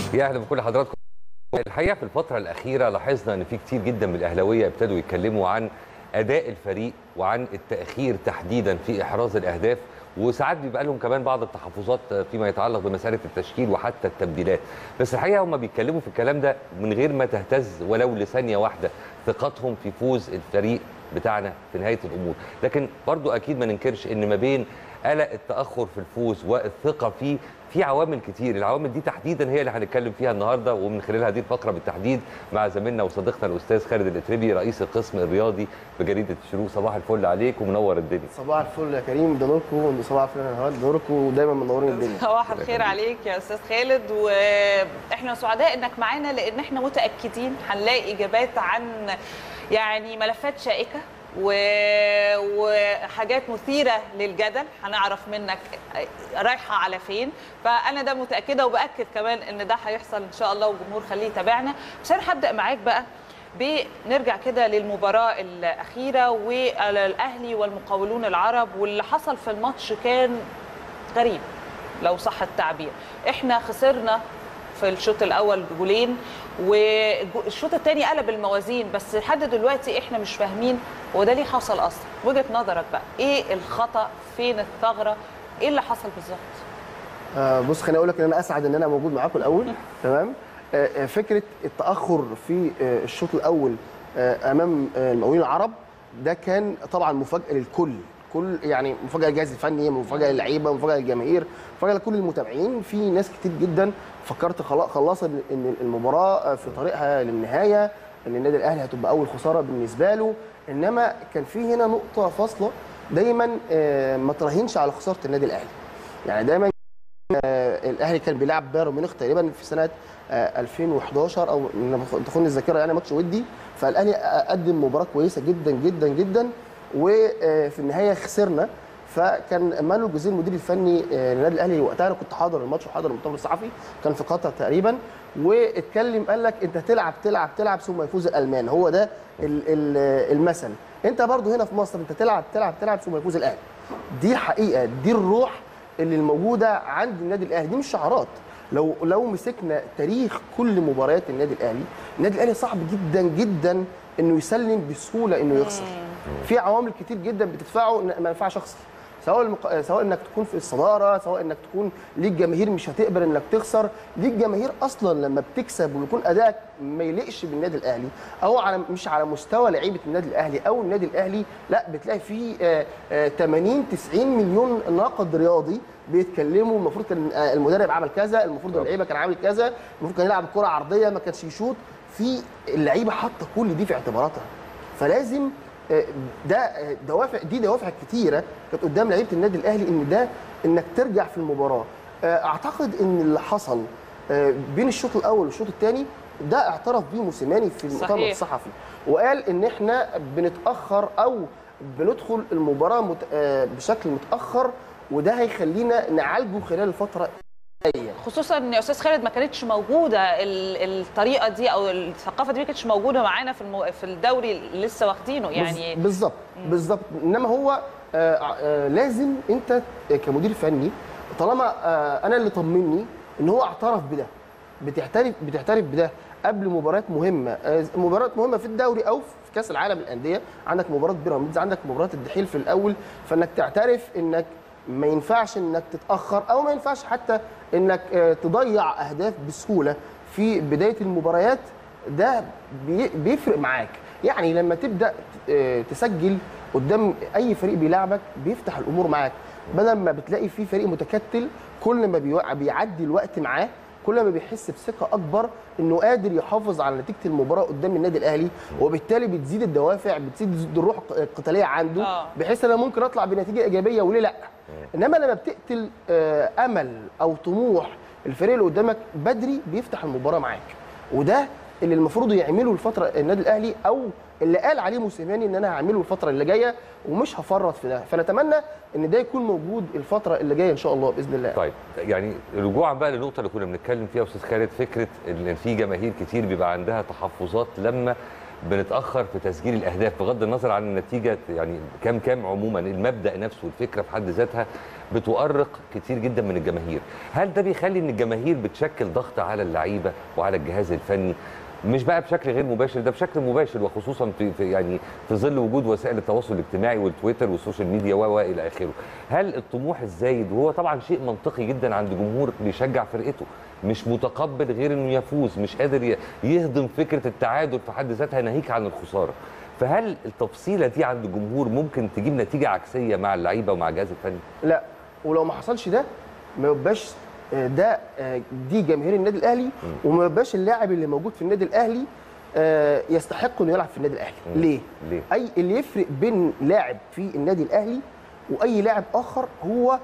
يا اهلا بكل حضراتكم الحقيقه في الفتره الاخيره لاحظنا ان في كتير جدا من الاهلاويه ابتدوا يتكلموا عن اداء الفريق وعن التاخير تحديدا في احراز الاهداف وساعات بيبقى لهم كمان بعض التحفظات فيما يتعلق بمساله التشكيل وحتى التبديلات بس الحقيقه هم بيتكلموا في الكلام ده من غير ما تهتز ولو لثانيه واحده ثقتهم في فوز الفريق بتاعنا في نهايه الامور لكن برضو اكيد ما ننكرش ان ما بين قلق التاخر في الفوز والثقه فيه في عوامل كتير العوامل دي تحديدا هي اللي هنتكلم فيها النهارده ومن خلال هذه الفقره بالتحديد مع زميلنا وصديقنا الاستاذ خالد الاتربي رئيس القسم الرياضي بجريده الشروق صباح الفل عليك ومنور الدنيا صباح الفل يا كريم ده نوركم صباح الفل يا نهاد نوركم ودايما منورين الدنيا صباح الخير عليك يا استاذ خالد واحنا سعداء انك معانا لان احنا متاكدين هنلاقي اجابات عن يعني ملفات شائكه و... وحاجات مثيره للجدل هنعرف منك رايحه على فين فانا ده متاكده وباكد كمان ان ده هيحصل ان شاء الله والجمهور خليه يتابعنا بس انا هبدا معاك بقى بنرجع كده للمباراه الاخيره والاهلي والمقاولون العرب واللي حصل في الماتش كان غريب لو صح التعبير احنا خسرنا في الشوط الاول جولين والشوط الثاني قلب الموازين بس لحد دلوقتي احنا مش فاهمين هو ده ليه حصل اصلا وجهه نظرك بقى ايه الخطا فين الثغره ايه اللي حصل بالظبط آه بص خليني اقول لك ان انا اسعد ان انا موجود معاكم الاول تمام آه فكره التاخر في آه الشوط الاول آه امام آه المقاولين العرب ده كان طبعا مفاجاه للكل كل يعني مفاجاه للجهاز الفني مفاجاه للعيبه مفاجاه للجماهير مفاجاه لكل المتابعين في ناس كتير جدا فكرت خلاص ان المباراه في طريقها للنهايه ان النادي الاهلي هتبقى اول خساره بالنسبه له انما كان في هنا نقطه فاصله دايما ما تراهنش على خساره النادي الاهلي يعني دايما الاهلي كان بيلعب بايرن ميونخ تقريبا في سنه 2011 او تخون الذاكره يعني ماتش ودي فالاهلي قدم مباراه كويسه جدا جدا جدا وفي النهايه خسرنا فكان مانو الجوزيه المدير الفني للنادي الاهلي وقتها انا كنت حاضر الماتش وحاضر المؤتمر الصحفي كان في قطر تقريبا واتكلم قال لك انت تلعب تلعب تلعب ثم يفوز الالمان هو ده المثل انت برضو هنا في مصر انت تلعب تلعب تلعب ثم يفوز الاهلي دي حقيقه دي الروح اللي الموجوده عند النادي الاهلي دي مش شعارات لو لو مسكنا تاريخ كل مباريات النادي الاهلي النادي الاهلي صعب جدا جدا انه يسلم بسهوله انه يخسر في عوامل كتير جدا بتدفعه ما ينفعش اخسر سواء المق... سواء انك تكون في الصداره سواء انك تكون ليك جماهير مش هتقبل انك تخسر ليك جماهير اصلا لما بتكسب ويكون ادائك ما يليقش بالنادي الاهلي او على مش على مستوى لعيبه النادي الاهلي او النادي الاهلي لا بتلاقي فيه آه آه 80 90 مليون ناقد رياضي بيتكلموا المفروض كان المدرب عمل كذا المفروض اللعيبه كان عامل كذا المفروض كان يلعب كره عرضيه ما كانش يشوط في اللعيبه حاطه كل دي في اعتباراتها فلازم ده دوافع دي دوافع كتيره كانت قدام لعيبه النادي الاهلي ان ده انك ترجع في المباراه اعتقد ان اللي حصل بين الشوط الاول والشوط الثاني ده اعترف بيه موسيماني في المؤتمر الصحفي وقال ان احنا بنتاخر او بندخل المباراه مت... بشكل متاخر وده هيخلينا نعالجه خلال الفتره خصوصا ان يا استاذ خالد ما كانتش موجوده الطريقه دي او الثقافه دي ما كانتش موجوده معانا في المو... في الدوري اللي لسه واخدينه يعني بالظبط بالظبط انما هو آآ آآ لازم انت كمدير فني طالما انا اللي طمني ان هو اعترف بده بتعترف بتعترف بده قبل مباريات مهمه مباريات مهمه في الدوري او في كاس العالم للانديه عندك مباراه بيراميدز عندك مباراه الدحيل في الاول فانك تعترف انك ما ينفعش انك تتاخر او ما ينفعش حتى انك تضيع اهداف بسهوله في بدايه المباريات ده بيفرق معاك يعني لما تبدا تسجل قدام اي فريق بيلعبك بيفتح الامور معاك بدل ما بتلاقي في فريق متكتل كل ما بيعدي الوقت معاه كل ما بيحس بثقه اكبر انه قادر يحافظ على نتيجه المباراه قدام النادي الاهلي وبالتالي بتزيد الدوافع بتزيد الروح القتاليه عنده بحيث انا ممكن اطلع بنتيجه ايجابيه وليه لا انما لما بتقتل امل او طموح الفريق اللي قدامك بدري بيفتح المباراه معاك وده اللي المفروض يعمله الفتره النادي الاهلي او اللي قال عليه موسيماني ان انا هعمله الفتره اللي جايه ومش هفرط في ده فنتمنى ان ده يكون موجود الفتره اللي جايه ان شاء الله باذن الله طيب يعني رجوعا بقى للنقطه اللي كنا بنتكلم فيها استاذ خالد فكره ان في جماهير كتير بيبقى عندها تحفظات لما بنتاخر في تسجيل الاهداف بغض النظر عن النتيجه يعني كام كام عموما المبدا نفسه والفكره في حد ذاتها بتؤرق كتير جدا من الجماهير هل ده بيخلي ان الجماهير بتشكل ضغط على اللعيبه وعلى الجهاز الفني مش بقى بشكل غير مباشر ده بشكل مباشر وخصوصا في, في يعني في ظل وجود وسائل التواصل الاجتماعي والتويتر والسوشيال ميديا و و الى اخره هل الطموح الزايد وهو طبعا شيء منطقي جدا عند جمهور بيشجع فرقته مش متقبل غير انه يفوز مش قادر ي- يهضم فكره التعادل في حد ذاتها ناهيك عن الخساره فهل التفصيله دي عند الجمهور ممكن تجيب نتيجه عكسيه مع اللعيبه ومع الجهاز الفني لا ولو ما حصلش ده ما يبقاش آه، ده آه، دي جماهير النادي الاهلي وما يبقاش اللاعب اللي موجود في النادي الاهلي آه، يستحق انه يلعب في النادي الاهلي مم. ليه ليه؟ اي اللي يفرق بين لاعب في النادي الاهلي واي لاعب اخر هو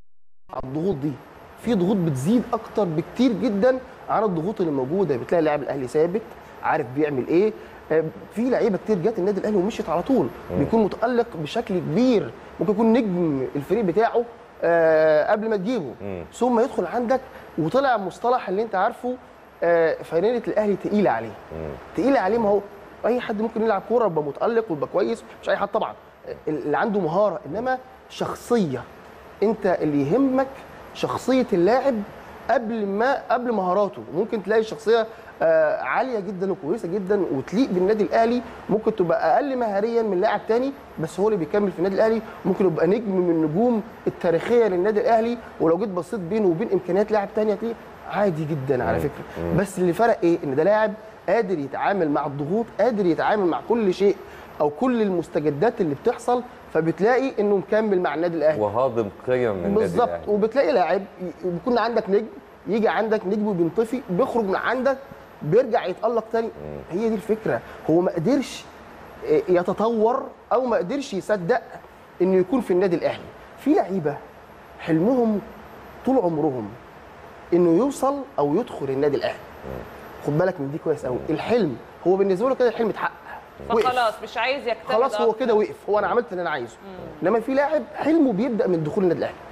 الضغوط دي في ضغوط بتزيد اكتر بكتير جدا عن الضغوط اللي موجوده بتلاقي اللاعب الاهلي ثابت عارف بيعمل ايه آه، في لعيبه كتير جت النادي الاهلي ومشيت على طول بيكون متالق بشكل كبير ممكن يكون نجم الفريق بتاعه آه، قبل ما تجيبه مم. ثم يدخل عندك وطلع مصطلح اللي انت عارفه آه، فنانه الاهلي تقيله عليه تقيله عليه ما هو اي حد ممكن يلعب كوره يبقى متالق ويبقى كويس مش اي حد طبعا اللي عنده مهاره انما شخصيه انت اللي يهمك شخصيه اللاعب قبل ما قبل مهاراته ممكن تلاقي شخصيه آه، عاليه جدا وكويسه جدا وتليق بالنادي الاهلي ممكن تبقى اقل مهاريا من لاعب تاني بس هو اللي بيكمل في النادي الاهلي ممكن يبقى نجم من النجوم التاريخيه للنادي الاهلي ولو جيت بصيت بينه وبين امكانيات لاعب تاني هتلاقيه عادي جدا على مم. فكره مم. بس اللي فرق ايه ان ده لاعب قادر يتعامل مع الضغوط قادر يتعامل مع كل شيء او كل المستجدات اللي بتحصل فبتلاقي انه مكمل مع النادي الاهلي وهاضم قيم من النادي بالظبط الأهلي. وبتلاقي لاعب ي- بيكون عندك نجم يجي عندك نجم وبينطفي بيخرج من عندك بيرجع يتالق تاني هي دي الفكره هو ما قدرش آه، يتطور او ما قدرش يصدق انه يكون في النادي الاهلي في لعيبه حلمهم طول عمرهم انه يوصل او يدخل النادي الاهلي خد بالك من دي كويس قوي الحلم هو بالنسبه له كده الحلم اتحقق وقف. فخلاص مش عايز يجتهد خلاص هو أكتر. كده وقف هو انا عملت اللي انا عايزه انما في لاعب حلمه بيبدا من دخول النادي الاهلي